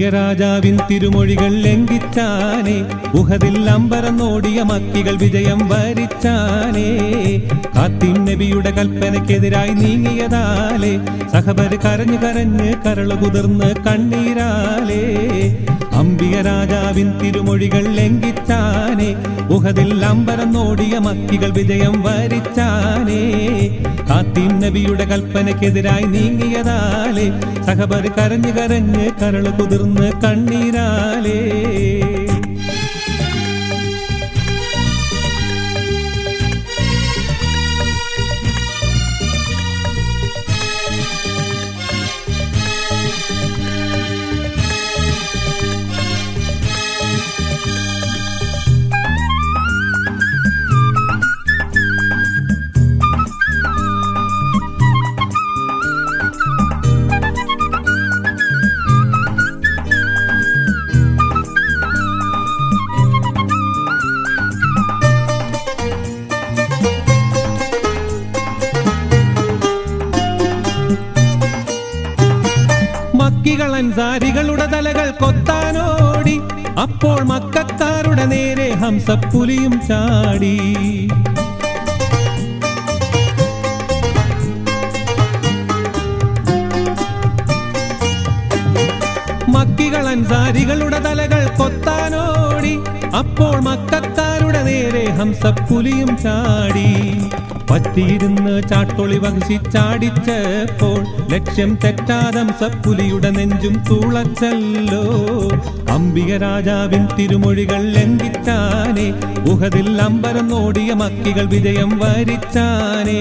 അംബിക രാജാവിൻ തിരുമൊഴികൾ ലംഘിച്ചാനേ ഉഹതിൽ അമ്പരം നോടിയ മക്കികൾ വിജയം വരിച്ചാനേ കാത്തിൻ നബിയുടെ കൽപ്പനയ്ക്കെതിരായി നീങ്ങിയതാലേ സഹബര് കരഞ്ഞു കരഞ്ഞ് കരള് കുതിർന്ന് കണ്ണീരാലേ അംബിക രാജാവിൻ തിരുമൊഴികൾ ലംഘിച്ചാനേ ഉഹതിൽ അമ്പരം നോടിയ മക്കികൾ വിജയം വരിച്ചാനേ കാത്തിൻ നബിയുടെ കൽപ്പനയ്ക്കെതിരായി നീങ്ങിയതാലേ സഹബർ കരഞ്ഞു കരഞ്ഞ് കരള് കുതിർന്ന് കണ്ണീരാലേ മക്കികൾ അൻസാരികളുടെ തലകൾ കൊത്താനോടി അപ്പോൾ മക്കാരുടെ നേരെ ഹംസപ്പുലിയും ചാടി മക്കികൾ അൻസാരികളുടെ തലകൾ കൊത്താനോടി അപ്പോൾ മക്കാരുടെ നേരെ ഹംസപ്പുലിയും ചാടി പറ്റിയിരുന്ന് ചാട്ടൊളി വഹിച്ച് ചാടിച്ചപ്പോൾ ലക്ഷ്യം തെറ്റാതം സപ്പുലിയുടെ നെഞ്ചും തുളച്ചല്ലോ അംബിക രാജാവിൻ തിരുമൊഴികൾ ലംഘിച്ചാനേ ഉഹതിൽ അമ്പരം നോടിയ മക്കികൾ വിജയം വരിച്ചാനേ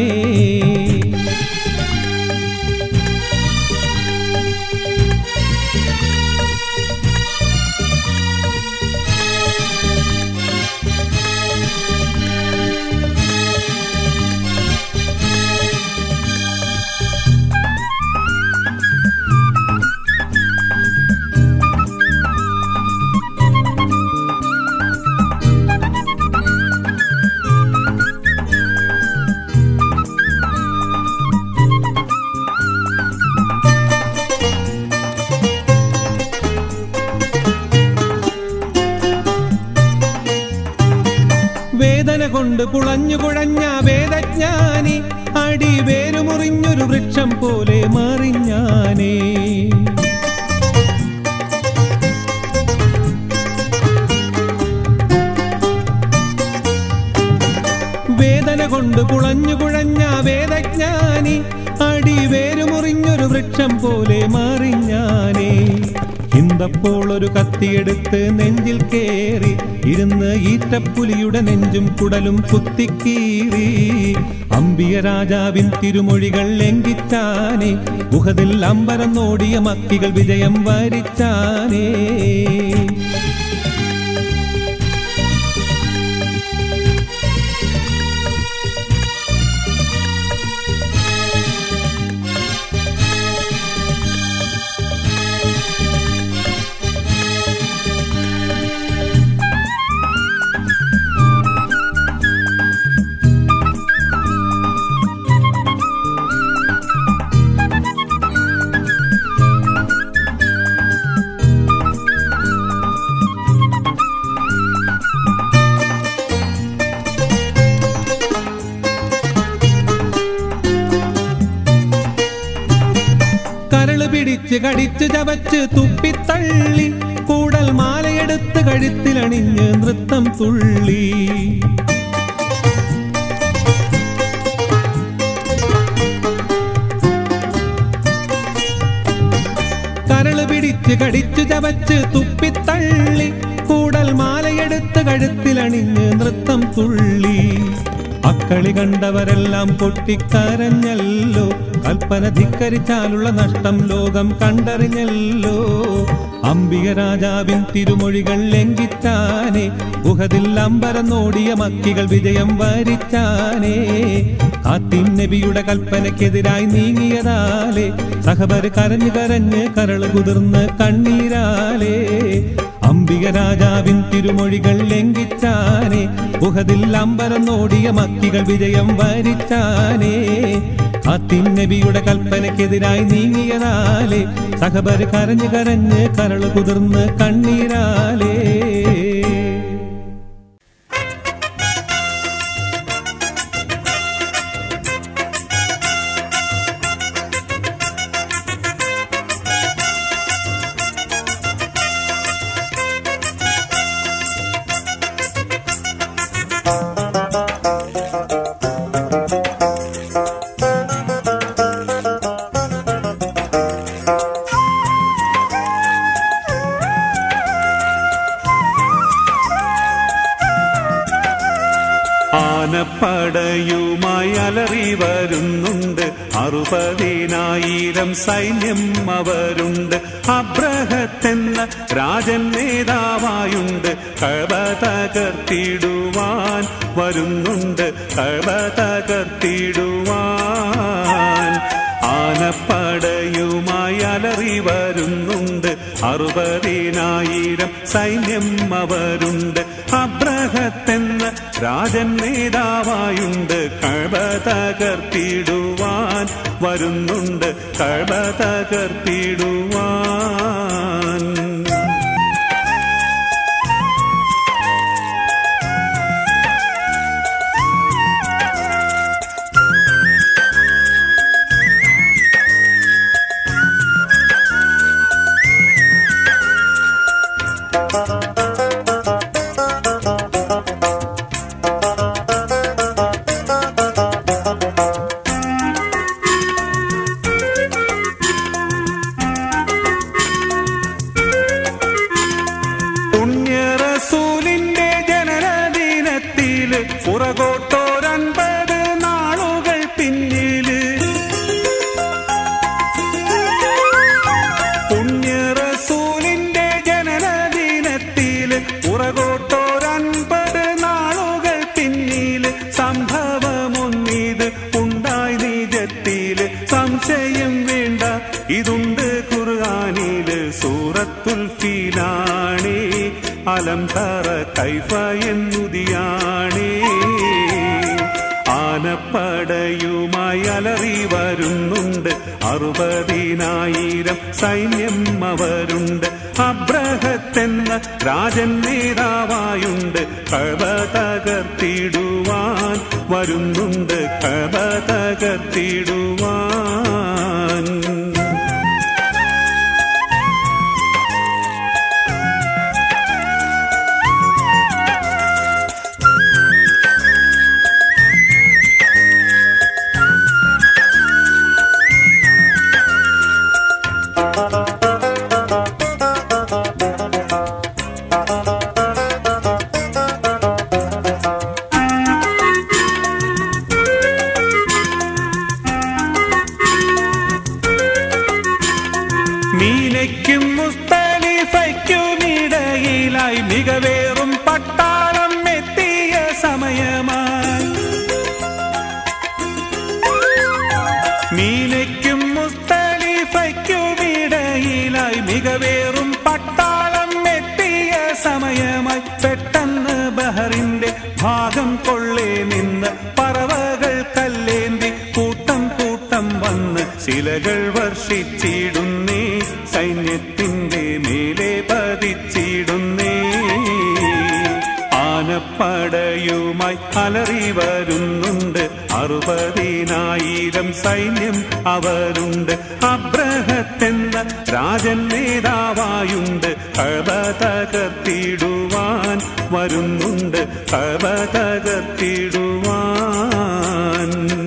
വേദന കൊണ്ട് പുളഞ്ഞു കുഴഞ്ഞ വേദജ്ഞാനി അടി വേരുമുറിഞ്ഞൊരു വൃക്ഷം പോലെ മറിഞ്ഞാനേ വേദന കൊണ്ട് പുളഞ്ഞു കുഴഞ്ഞ വേദജ്ഞാനി അടി വേരുമുറിഞ്ഞൊരു വൃക്ഷം പോലെ മറിഞ്ഞാനേ ഹിന്തപ്പോൾ ഒരു കത്തിയെടുത്ത് നെഞ്ചിൽ കേറി ഇരുന്ന് ഈറ്റപ്പുലിയുടെ നെഞ്ചും കുടലും കുത്തിക്കീറി അമ്പിയ രാജാവിൻ തിരുമൊഴികൾ ലംഘിച്ചാനേ ഗുഹതിൽ അമ്പരം നോടിയ മക്കികൾ വിജയം വരിച്ചാനേ കരള് പിടിച്ച് കടിച്ച് ചവച്ച് തുപ്പിത്തള്ളി കൂടൽ മാലയെടുത്ത് കഴുത്തിലണിഞ്ഞ് നൃത്തം തുള്ളി കരള് പിടിച്ച് കടിച്ചു ചവച്ച് തുപ്പിത്തള്ളി കൂടൽ മാലയെടുത്ത് കഴുത്തിലണിഞ്ഞ് നൃത്തം തുള്ളി അക്കളി കണ്ടവരെല്ലാം പൊട്ടിക്കരഞ്ഞല്ലോ കൽപ്പന ധിക്കരിച്ചാലുള്ള നഷ്ടം ലോകം കണ്ടറിഞ്ഞല്ലോ അംബിക രാജാവിൻ തിരുമൊഴികൾ ലംഘിച്ചാനേ ഗുഹതിൽ അമ്പരം നോടിയ മക്കികൾ വിജയം വരിച്ചാനേ കാത്തിൻ നബിയുടെ കൽപ്പനയ്ക്കെതിരായി നീങ്ങിയതാലേ സഹബർ കരഞ്ഞു കരഞ്ഞ് കരള് കുതിർന്ന് കണ്ണീരാലേ അംബിക രാജാവിൻ തിരുമൊഴികൾ ലംഘിച്ചാനേ ഗുഹതിൽ അമ്പരം നോടിയ മക്കികൾ വിജയം വരിച്ചാനേ നബിയുടെ കൽപ്പനയ്ക്കെതിരായി നീങ്ങിയതാലേ സഹബര് കരഞ്ഞ് കരഞ്ഞ് കരള് കുതിർന്ന് കണ്ണീരാലേ ആനപ്പടയുമായി അലറി വരുന്നുണ്ട് അറുപതിനായിരം സൈന്യം അവരുണ്ട് അബ്രഹത്തെന്ന രാജൻ നേതാവായുണ്ട് കഴവ തകർത്തിടുവാൻ വരുന്നുണ്ട് കഴവ തകർത്തിടുവാൻ ആനപ്പടയുമായി അലറി വരുന്നുണ്ട് അറുപതിനായിരം സൈന്യം അവരുണ്ട് അബ്രഹത്തെന്ന രാജൻ നേതാവായുണ്ട് കഴവ തകർത്തിടുവാൻ വരുന്നുണ്ട് കഴവ തകർത്തിടുവാൻ പുണ്യറസൂലിന്റെ ജനനദിനത്തില് പുറകോട്ടോരൻപത് നാളുകൾ പിന്നില് പുണ്യറസൂലിന്റെ ജനനദിനത്തില് പുറകോട്ടോരൻപത് നാളുകൾ പിന്നില് സംഭവമൊന്നിത് ഉണ്ടായി നിജത്തില് സംശയം വേണ്ട ഇതുണ്ട് ഖുർആനില് സൂറത്തുൽ ഫീലാണേ അലം തറ കൈഫ എന്നുതിയാണേ ആനപ്പടയുമായി അലറി വരുന്നുണ്ട് അറുപതിനായിരം സൈന്യം അവരുണ്ട് അബ്രഹത്തെന്ന രാജൻ നേതാവായുണ്ട് കവ തകർത്തിടുവാൻ വരുന്നുണ്ട് കവ തകർത്തിടുവാൻ മീനയ്ക്കും മുസ്തലിഫയ്ക്കുമിടയിലായി മികവേറും പട്ടാളം എത്തിയ സമയമായി മീനയ്ക്കും മുസ്തലിഫയ്ക്കുമിടയിലായി മികവേറും പട്ടാളം എത്തിയ സമയമായി പെട്ടെന്ന് ബഹറിന്റെ ഭാഗം കൊള്ളേ നിന്ന് പറവകൾ കല്ലേന്തി കൂട്ടം കൂട്ടം വന്ന് ശിലകൾ വർഷിച്ചിടുന്നേ സൈന്യത്തിന്റെ മേലെ പതിച്ചിടുന്നേ ആനപ്പടയുമായി അലറി വരുന്നുണ്ട് അറുപതിനായിരം സൈന്യം അവരുണ്ട് അബ്രഹത്തെന്ന രാജൻ നേതാവായുണ്ട് കവ തകർത്തിടുവാൻ വരുന്നുണ്ട് കവ തകർത്തിടുവാൻ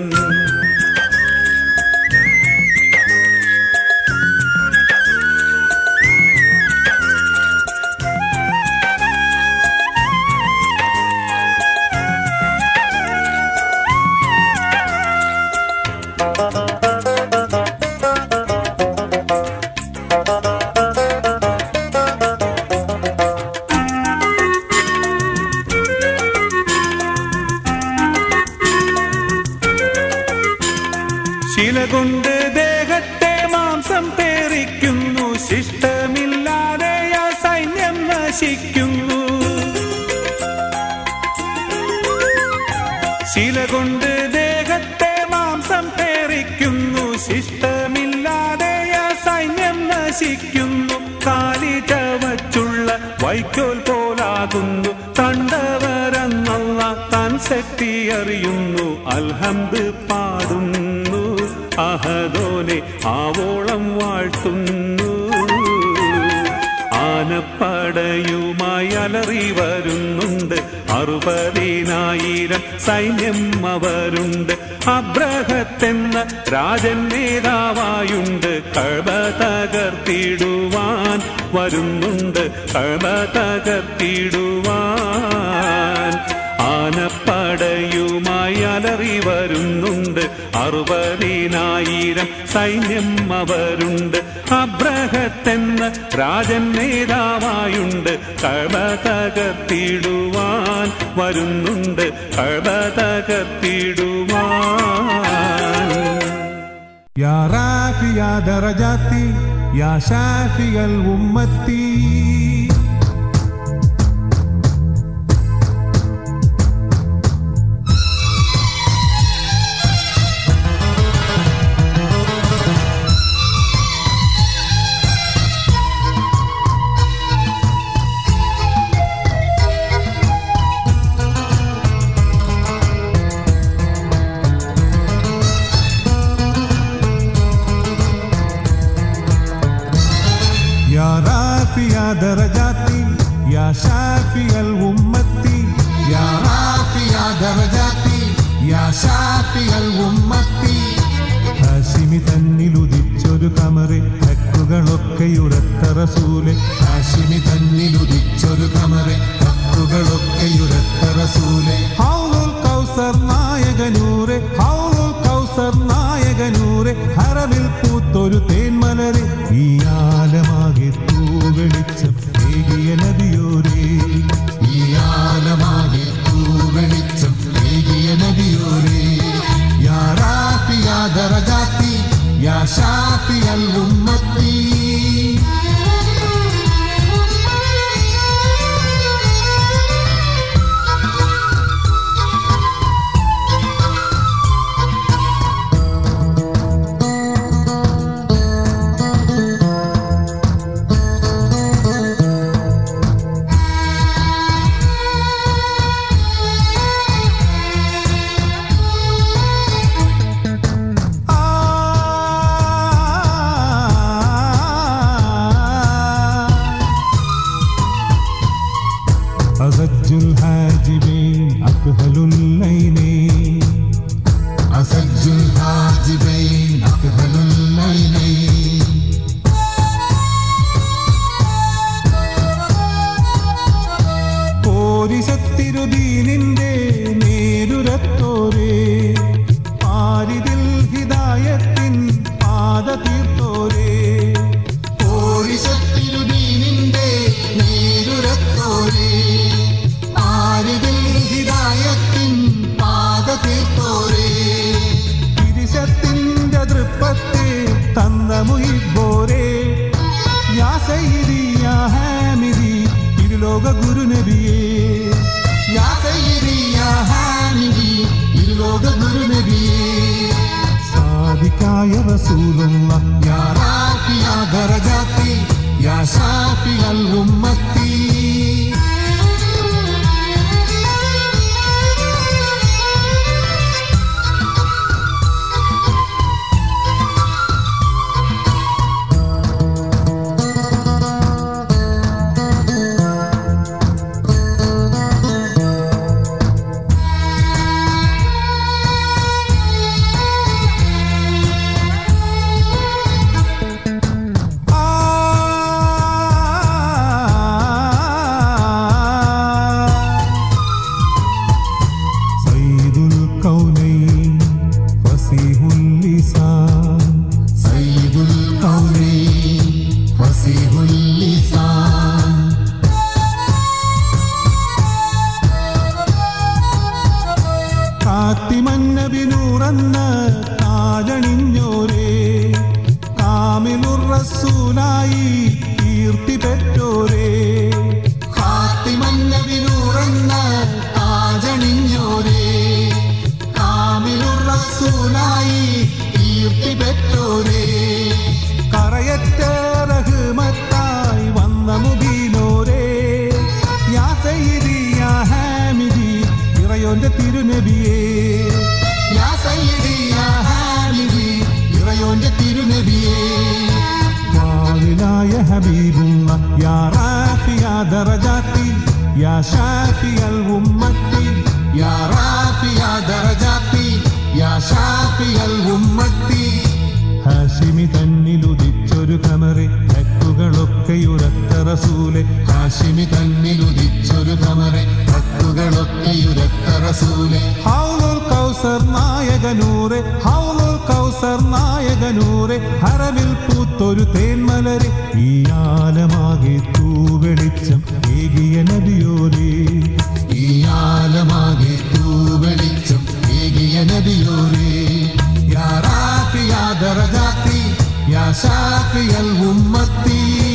ശില കൊണ്ട് ദേഹത്തെ മാംസം പേറിക്കുന്നു ശിഷ്ടമില്ലാതെ ആ സൈന്യം നശിക്കുന്നു ശില കൊണ്ട് ദേഹത്തെ മാംസം പേറിക്കുന്നു നശിക്കുന്നു കാലി ചവച്ചുള്ള വൈക്കോൽ പോലാകുന്നു കണ്ടവരെന്നുള്ള താൻ ശക്തി അറിയുന്നു അൽഹംദ് പാടുന്നു അഹദോനെ ആവോളം വാഴ്ത്തുന്നു ആനപ്പടയുമായി അലറി വരുന്നുണ്ട് അറുപതിനായിരം സൈന്യം അവരുണ്ട് അബ്രഹത്തെന്ന രാജൻ നേതാവായുണ്ട് കഴ തകർത്തിടുവാൻ വരുന്നുണ്ട് കഴ തകർത്തിടുവാൻ ആനപ്പടയുമായി അലറി വരുന്നുണ്ട് അറുപതിനായിരം സൈന്യം അവരുണ്ട് അബ്രഹത്തെന്ന രാജൻ നേതാവായുണ്ട് കഴ തകർത്തിടുവാൻ വരുന്നുണ്ട് കഴ തകർത്തിടുവാൻ يا رافع درجاتي يا شافي الأمة يا رافع درجاتي يا شافي الأمة يا رافع درجاتي يا شافي الأمة ഹാഷിമി തന്നിലുദിച്ചൊരു കമറ് ഹക്കുകളൊക്കെയുരത്ത റസൂലെ ഹാഷിമി തന്നിലുദിച്ചൊരു കമറ് ഹക്കുകളൊക്കെയുരത്ത റസൂലെ ഹൗലുൽ കൗസർ നായകനൂറെ ഹൗലുൽ കൗസർ നായകനൂറെ ഹറമിൽ പൂത്തൊരു തേന്മലരെ ഈ ആലമാകെ തൂവെളിച്ചം ഏകിയ നദിയോരേ ഈ ആലമാകെ തൂവെളിച്ചം ഏകിയ നദിയോരേ يا رافع درجاتي يا شافي الأمة أزج الحاجبين أكهل الليلين أزج الحاجبين أكهل الليلين പോരിശത്തിരുദീനിന്റെ നേരുരത്തോരേ പാരിതിൽ ഹിദായത്തിൻ പാത തീർത്തോരേ പോരിശത്തിരുദീനിന്റെ നേരുരത്തോരേ പാരിതിൽ ഹിദായത്തിൻ പാത തീർത്തോരേ തിരിശത്തിന്റെ തൃപ്പത്തെ തന്ന മുയിബോരേ യാ സയ്യിദി യാ ഹാമിദി ഇരുലോക ഗുരുനബിയേ യാ സയ്യിദി യാ ഹാമിദി ഇരുലോക ഗുരുനബിയേ സാദിക്കായ റസൂലുള്ള യാ റാഫിയ ദറജാത്തി യാ ഷാഫിയൽ ഉമ്മത്തി سيد الكونين فصيح اللسان سيد الكونين فصيح اللسان കാത്തിമന്നബിനൂറന്ന താഴണിഞ്ഞോരേ കാമിലുർ റസൂലായി കീർത്തി പെറ്റോരേ കാത്തിമന്നബിനൂറന്ന താഴണിഞ്ഞോരേ കാമിലുർ റസൂലായി കീർത്തി പെറ്റോരേ കറയറ്റ റഹ്മ حبيبنا يا رافع درجاتي يا شافي الأمة يا رافع درجاتي يا شافي الأمة ഹാഷിമി തന്നിലുദിച്ചൊരു കമറെ ഹക്കുകളൊക്കെയുരത്ത റസൂലെ ഹാഷിമി തന്നിലുദിച്ചൊരു കമറെ ഹക്കുകളൊക്കെയുരത്ത റസൂലെ ഹൗലുൽ കൗസർ നായകനൂറെ ഹൗലുൽ കൗസർ നായകനൂറെ ഹറമിൽ പൂത്തൊരു തേന്മലരെ ഈ ആലമാകെ തൂവെളിച്ചം ഏകിയ നദിയോരേ ഈ ആലമാകെ തൂവെളിച്ചം ഏകിയ നദിയോരേ يا رافع درجاتي يا شافي الأمة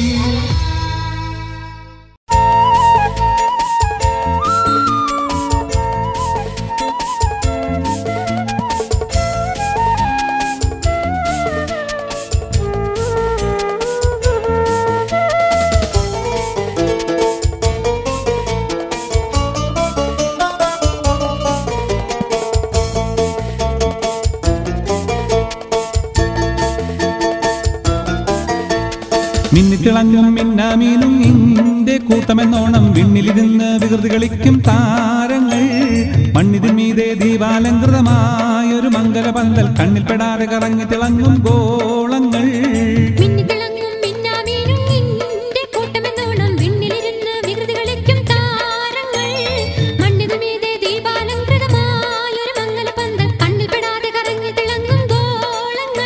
മിന്നിത്തിളങ്ങും മിന്നാമീനും ഇന്റെ കൂട്ടമെന്നോണം വിണ്ണിലിരുന്ന് വികൃതി കളിക്കും താരങ്ങൾ മണ്ണിതിൻ മീതെ ദീപാലങ്കൃതമായൊരു മംഗലപന്തൽ കണ്ണിൽപ്പെടാതെ കറങ്ങി തിളങ്ങും ഗോളങ്ങൾ മിന്നിത്തിളങ്ങും മിന്നാമീനും നിന്റെ കൂട്ടമെന്നോണം വിണ്ണിലിരുന്ന് വികൃതി കളിക്കും താരങ്ങൾ. മണ്ണിനു മീതെ ദീപാലംകൃതമായൊരു മംഗലപന്തൽ കണ്ണിൽപ്പെടാതെ കറങ്ങി തിളങ്ങും ഗോളങ്ങൾ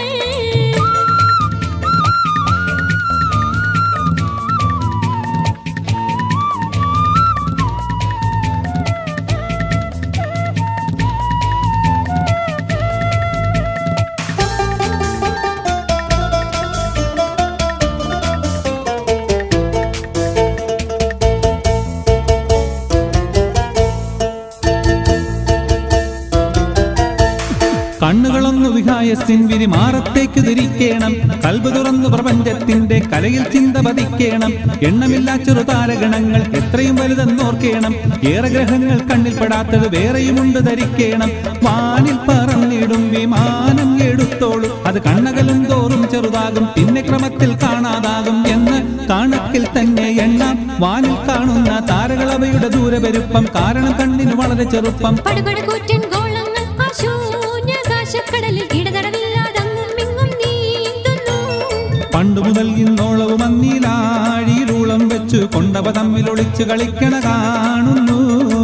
കണ്ണുകളൊന്നു വിഹായസിൻ വിരി മാറത്തേക്ക് തിരിക്കേണം കൽബ് തുറന്നു പ്രപഞ്ചത്തിന്റെ കലയിൽ ചിന്ത പതിക്കേണം എണ്ണമില്ലാ ചെറുതാരഗണങ്ങൾ എത്രയും വലുതെന്നോർക്കേണം ഏറെ ഗ്രഹങ്ങൾ കണ്ണിൽപ്പെടാത്തത് വേറെയുമുണ്ട് ധരിക്കേണം വാനിൽ പറന്നിടും വിമാനം എടുത്തോളൂ അത് കണ്ണകലും തോറും ചെറുതാകും പിന്നെ ക്രമത്തിൽ കാണാതാകും എന്ന് കണക്കിൽ തന്നെ എണ്ണാം വാനിൽ കാണുന്ന താരകളവയുടെ ദൂരപെരുപ്പം കാരണം കണ്ണിന് വളരെ ചെറുപ്പം പടുപടുകൂറ്റൻ ഗോളങ്ങൾ ആ ശൂന്യാകാശക്കടലിൽ ഇടതടവില്ലാതങ്ങും ഇങ്ങും നീന്തുന്നു പണ്ടു മുതൽ ഇന്നോളവും അന്നീലാഴിയിലൂളം വെച്ചു കൊണ്ടവ തമ്മിൽ ഒളിച്ചു കളിക്കണ കാണുന്നു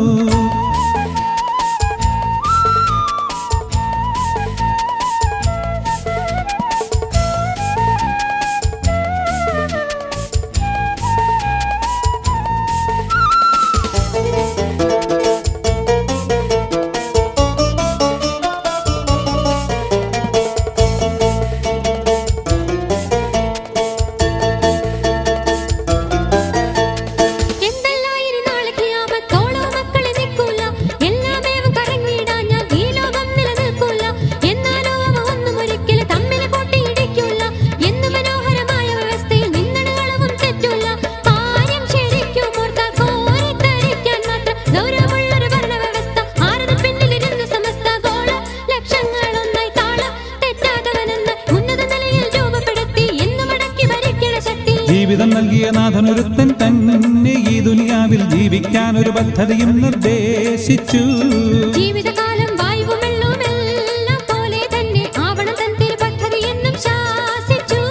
എന്തെല്ലായിരുന്നാള് ഖിയാമത്തോളോ മക്കളെ നിൽക്കൂല. എല്ലാമേവും കറങ്ങിയിടാഞ്ഞാൽ ഈ ലോകം നിലനിൽക്കൂല. എന്നാലോ അവ ഒന്നും ഒരിക്കലും തമ്മിൽ കൂട്ടിയിടിക്കൂല. എന്ന് മനോഹരമായ വ്യവസ്ഥയിൽ നിന്നണകളവും തെറ്റൂല. കാര്യം ശരിക്കും ഓർത്താൽ കോരിത്തരിക്കാൻ മാത്രം ഗൗരവമുള്ളൊരു ഭരണവ്യവസ്ഥ. ആരത് പിന്നിലിരുന്നു സമസ്ത ഗോള ലക്ഷങ്ങളൊന്നായി താളം തെറ്റാത്തവനെന്ന് ഉന്നത നിലയിൽ രൂപപ്പെടുത്തി എന്നു മടക്കി ഭരിക്കണ ശക്തി ജീവിതം നൽകിയ നാഥനൊരുത്തൻ തന്നെ ഈ ദുനിയാവിൽ ജീവിക്കാൻ ഒരു പദ്ധതിയും നിർദ്ദേശിച്ചു ജീവിതകാലം വായുവും വെള്ളവും എല്ലാം പോലെ തന്നെ ആവണം തൻ തിരുപദ്ധതി എന്നും ശാസിച്ചു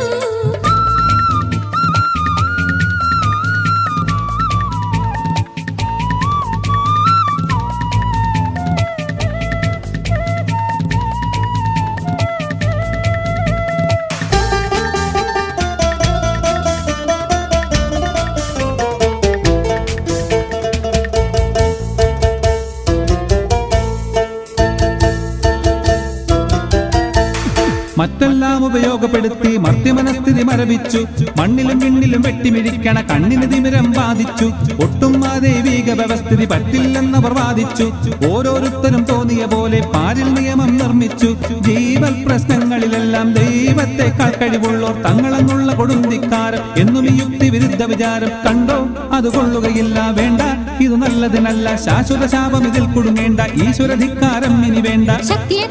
മറ്റെല്ലാം ഉപയോഗപ്പെടുത്തി മർത്യമനസ്ഥിതി മരവിച്ചു മണ്ണിലും വിണ്ണിലും വെട്ടിമിരിക്കണ കണ്ണിന് തിമിരം ബാധിച്ചു ഒട്ടും ആ ദൈവീക വ്യവസ്ഥിതി പറ്റില്ലെന്നവർ വാദിച്ചു ഓരോരുത്തരും തോന്നിയ പോലെ പാരിൽ നിയമം നിർമ്മിച്ചു ജീവൽ പ്രശ്നങ്ങളിലെല്ലാം ദൈവത്തെക്കാൾ കഴിവുള്ളോർ തങ്ങളെന്നുള്ള കൊടുന്തിക്കാരം എന്നും ഈ യുക്തി വിരുദ്ധ വിചാരം കണ്ടോ അത് കൊള്ളുകയില്ല വേണ്ട ഇത് നല്ലതിനല്ല ശാശ്വത ശാപം ഇതിൽ കുടുങ്ങേണ്ട ഈശ്വരധിക്കാരം ഇനി വേണ്ട ശക്തിയെ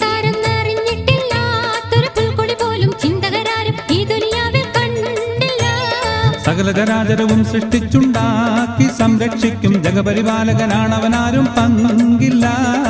താരെന്നറിഞ്ഞിട്ടില്ലാത്തൊരു പുൽക്കൊടി പോലും ചിന്തകരാരും ഈ ദുനിയാവിൽ കണ്ടില്ല സകല ചരാചരവും സൃഷ്ടിച്ചുണ്ടാക്കി സംരക്ഷിക്കും ജഗപരിപാലകനാണവനാരും പങ്കില്ല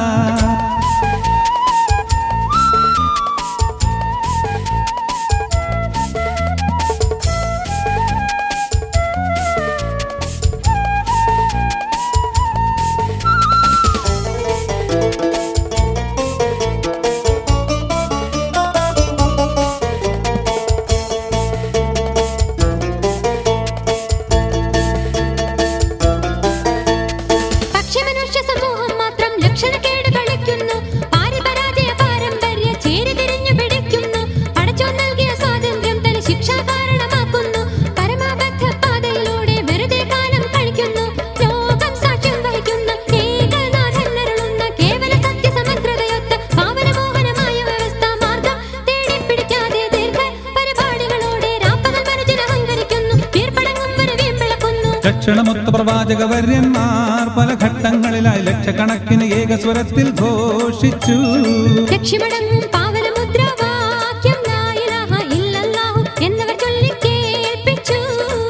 പക്ഷി മനുഷ്യ സമൂഹം മാത്രം ലക്ഷണക്കേട് കളിക്കുന്നു പാരപരാജയ പാരമ്പര്യ ചേരി തിരിഞ്ഞു പിടിക്കുന്നു പടച്ചോൻ നൽകിയ സ്വാതന്ത്ര്യം തല ശിക്ഷാ കാരണമാക്കുന്നു പരമാബദ്ധ പാതയിലൂടെ വെറുതെ കാലം കഴിക്കുന്നു ലോകം സാക്ഷ്യം വഹിക്കുന്ന ഏകനാഥനരുളുന്ന കേവല സത്യസമഗ്രതയൊത്ത പാവനമോഹനമായ വ്യവസ്ഥ മാർഗം തേടി പിടിക്കാതെ ദീർഘ പരിപാടികളോടെ രാപ്പകൽ മനുഷ്യൻ അഹങ്കരിക്കുന്നു വീർപ്പടങ്ങും വരെ വീമ്പിളക്കുന്നു ലക്ഷണമൊത്ത പ്രവാചക വര്യന്മാർ പല ഘട്ടങ്ങളിലായി ലക്ഷക്കണക്കിന് ഏകസ്വരത്തിൽ ഘോഷിച്ചു ലക്ഷ്യമടങ്ങും പാവനമുദ്രാവാക്യം ലാ ഇലാഹ ഇല്ലല്ലാഹു എന്നവർ ചൊല്ലി കേൾപ്പിച്ചു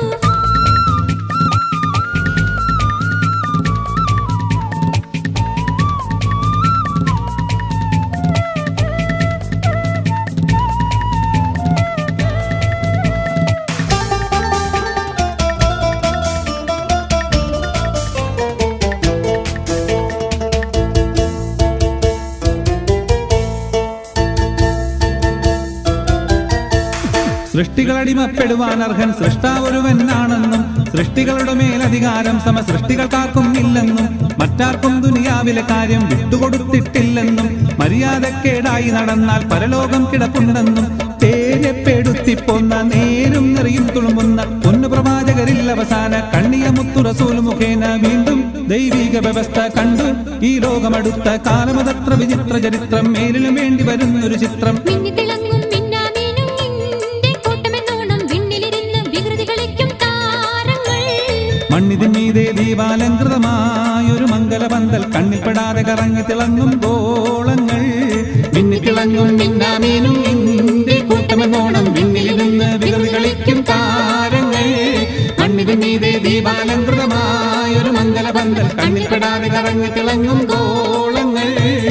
സൃഷ്ടികളടിമപ്പെടുവാൻ അർഹൻ സൃഷ്ടാവൊരുവനാണെന്നും സൃഷ്ടികളുടെ മേലധികാരം സമ സൃഷ്ടികൾക്കാർക്കും ഇല്ലെന്നും മറ്റാർക്കും ദുനിയാവിലെ കാര്യം വിട്ടുകൊടുത്തിട്ടില്ലെന്നും മര്യാദക്കേടായി നടന്നാൽ പരലോകം കിടപ്പുണ്ടെന്നും തേരെപ്പെടുത്തിപ്പൊന്ന നേരും നിറയും തുളുമ്പുന്ന പൊന്നു പ്രവാചകരിൽ അവസാന കണ്ണിയ മുത്തു റസൂൽ മുഖേന വീണ്ടും ദൈവിക വ്യവസ്ഥ കണ്ടു ഈ ലോകമടുത്ത കാലമതത്ര വിചിത്ര ചരിത്രം മേലിലും വേണ്ടി വരുന്നൊരു ചിത്രം മിന്നിത്തിളങ്ങും മിന്നാമീനും നിന്റെ കൂട്ടമെന്നോണം വിണ്ണിലിരുന്ന് വികൃതി കളിക്കും താരങ്ങൾ മണ്ണിതിന്മീതെ ദീപാലങ്കൃതമായൊരു മംഗലപന്തൽ കണ്ണിൽപ്പെടാതെ കറങ്ങി തിളങ്ങും ഗോളങ്ങൾ മിന്നിത്തിളങ്ങും മിന്നാമീനും നിന്റെ കൂട്ടമെന്നോണം വിണ്ണിലിരുന്ന് വികൃതി കളിക്കും താരങ്ങൾ മണ്ണിതിന്മീതെ ദീപാലങ്കൃതമായൊരു മംഗലപന്തൽ കണ്ണിൽപ്പെടാതെ കറങ്ങി തിളങ്ങും ഗോളങ്ങൾ